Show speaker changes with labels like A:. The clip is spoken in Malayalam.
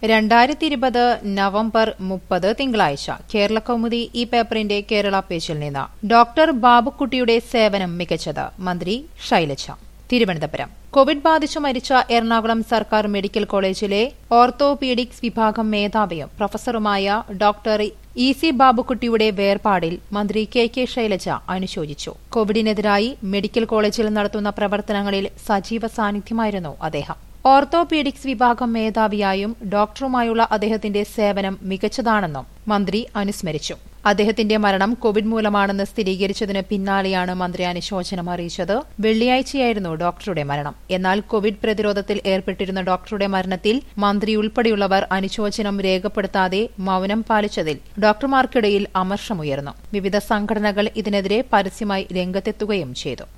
A: രണ്ടായിരത്തി ഇരുപത് നവംബർ മുപ്പത് തിങ്കളാഴ്ച കേരള കൗമുദി ഈ പേപ്പറിന്റെ കേരള പേജിൽ നിന്ന് ഡോക്ടർ ബാബുക്കുട്ടിയുടെ സേവനം മികച്ചത് മന്ത്രി ശൈലജ തിരുവനന്തപുരം കോവിഡ് ബാധിച്ചു മരിച്ച എറണാകുളം സർക്കാർ മെഡിക്കൽ കോളേജിലെ ഓർത്തോപീഡിക്സ് വിഭാഗം മേധാവിയും പ്രൊഫസറുമായ ഡോക്ടർ ഇ സി ബാബുക്കുട്ടിയുടെ വേർപാടിൽ മന്ത്രി കെ കെ ശൈലജ അനുശോചിച്ചു കോവിഡിനെതിരായി മെഡിക്കൽ കോളേജിൽ നടത്തുന്ന പ്രവർത്തനങ്ങളിൽ സജീവ സാന്നിധ്യമായിരുന്നു അദ്ദേഹം ഓർത്തോപീഡിക്സ് വിഭാഗം മേധാവിയായും ഡോക്ടറുമായുള്ള അദ്ദേഹത്തിന്റെ സേവനം മികച്ചതാണെന്നും മന്ത്രി അനുസ്മരിച്ചു അദ്ദേഹത്തിന്റെ മരണം കോവിഡ് മൂലമാണെന്ന് സ്ഥിരീകരിച്ചതിന് പിന്നാലെയാണ് മന്ത്രി അനുശോചനം അറിയിച്ചത് വെള്ളിയാഴ്ചയായിരുന്നു ഡോക്ടറുടെ മരണം എന്നാൽ കോവിഡ് പ്രതിരോധത്തിൽ ഏർപ്പെട്ടിരുന്ന ഡോക്ടറുടെ മരണത്തിൽ മന്ത്രി ഉൾപ്പെടെയുള്ളവർ അനുശോചനം രേഖപ്പെടുത്താതെ മൌനം പാലിച്ചതിൽ ഡോക്ടർമാർക്കിടയിൽ അമർഷമുയർന്നു വിവിധ സംഘടനകൾ ഇതിനെതിരെ പരസ്യമായി രംഗത്തെത്തുകയും ചെയ്തു